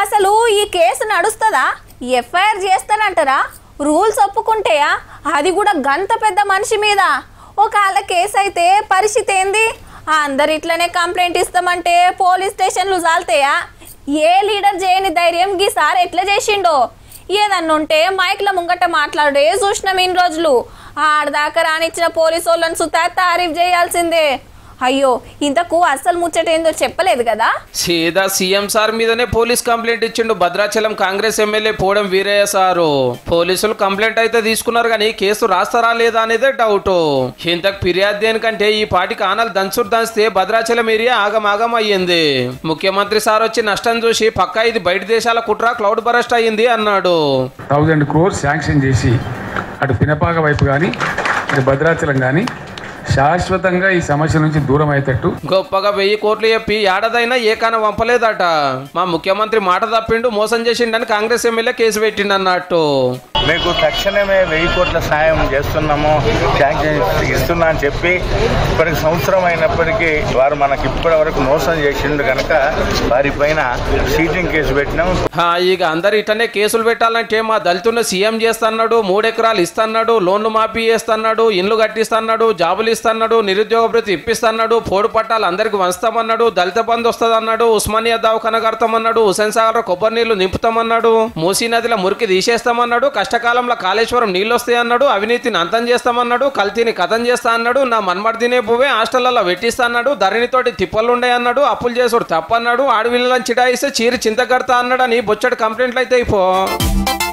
అసలు ఈ కేసు నడుస్తుందా ఎఫ్ఐఆర్ చేస్తానంటారా రూల్స్ ఒప్పుకుంటేయా అది కూడా గంత పెద్ద మనిషి మీద ఒకవేళ కేసు అయితే పరిస్థితి ఏంది అందరు ఇట్లనే కంప్లైంట్ ఇస్తామంటే పోలీస్ స్టేషన్లు జాల్తాయా ఏ లీడర్ చేయని ధైర్యం గీసారి ఎట్లా చేసిండో ఏదన్నా ఉంటే మైక్ల ముంగట మాట్లాడే చూసినాం ఇన్ని రోజులు ఆడదాకా రానిచ్చిన పోలీసు వాళ్ళని సుతా తారీఫ్ చేయాల్సిందే అయ్యో ఇంతకు అస్సలు ముచ్చట ఏందో చెప్పలేదు కదా సీదా సీఎం సార్ మీదనే పోలీస్ కంప్లైంట్ ఇచ్చిండు భద్రాచలం కాంగ్రెస్ ఎమ్మెల్యే పోవడం వీరయ్య సారు పోలీసులు కంప్లైంట్ అయితే తీసుకున్నారు కానీ కేసు రాస్తారా లేదా అనేదే డౌట్ ఇంతకు ఫిర్యాదు దేనికంటే ఈ పాటికి ఆనలు దంచుడు దంచితే భద్రాచలం ఏరియా ఆగమాగం అయ్యింది ముఖ్యమంత్రి సార్ వచ్చి నష్టం చూసి పక్కా ఇది బయట దేశాల కుట్ర క్లౌడ్ బరస్ట్ అయ్యింది అన్నాడు థౌజండ్ క్రోర్స్ శాంక్షన్ చేసి అటు పినపాక వైపు కానీ ఇటు భద్రాచలం కానీ శాశ్వతంగా ఈ సమస్య నుంచి దూరం అయ్యేటట్టు గొప్పగా వెయ్యి కోట్లు చెప్పి ఏడాదైనా ఏ కాన వంపలేదట మా ముఖ్యమంత్రి మాట తప్పిండు మోసం చేసిండని కాంగ్రెస్ ఎమ్మెల్యే కేసు పెట్టిండు అన్నట్టు మీకు తక్షణమే వెయ్యి కోట్ల సాయం చేస్తున్నాము శాంక్షన్ ఇస్తున్నా అని చెప్పి ఇప్పటికి సంవత్సరం అయినప్పటికీ వారు మనకి ఇప్పటి వరకు మోసం చేసిండు కనుక వారిపైన సీటింగ్ కేసు పెట్టినాం హా, ఇక అందరు ఇటనే కేసులు పెట్టాలంటే మా దళితున్న సీఎం చేస్తున్నాడు మూడు ఎకరాలు ఇస్తున్నాడు లోన్లు మాఫీ చేస్తున్నాడు ఇండ్లు కట్టిస్తున్నాడు జాబులు ఇస్తున్నాడు నిరుద్యోగ భృతి ఇప్పిస్తున్నాడు పోడు పట్టాలు అందరికి వంచుతామన్నాడు దళిత బంధు వస్తుందన్నాడు ఉస్మానియా దవాఖాన కడతామన్నాడు హుసేన్ సాగర్ కొబ్బరి నీళ్లు నింపుతామన్నాడు మూసీ నదిలో మురికి తీసేస్తామన్నాడు కష్టకాలంలో కాళేశ్వరం నీళ్ళు వస్తాయన్నాడు అవినీతిని అంతం చేస్తామన్నాడు కల్తీని కథం చేస్తా అన్నాడు నా మన్మడి తినే పువ్వే హాస్టళ్లలో పెట్టిస్తా అన్నాడు ధరణితోటి తిప్పలుండే అన్నాడు అప్పులు చేసుడు తప్పన్నాడు ఆడవిల్లని చిడాయిస్తే చీరి చింత కడతా అన్నాడు అని బొచ్చడు కంప్లైంట్లు అయితే అయిపో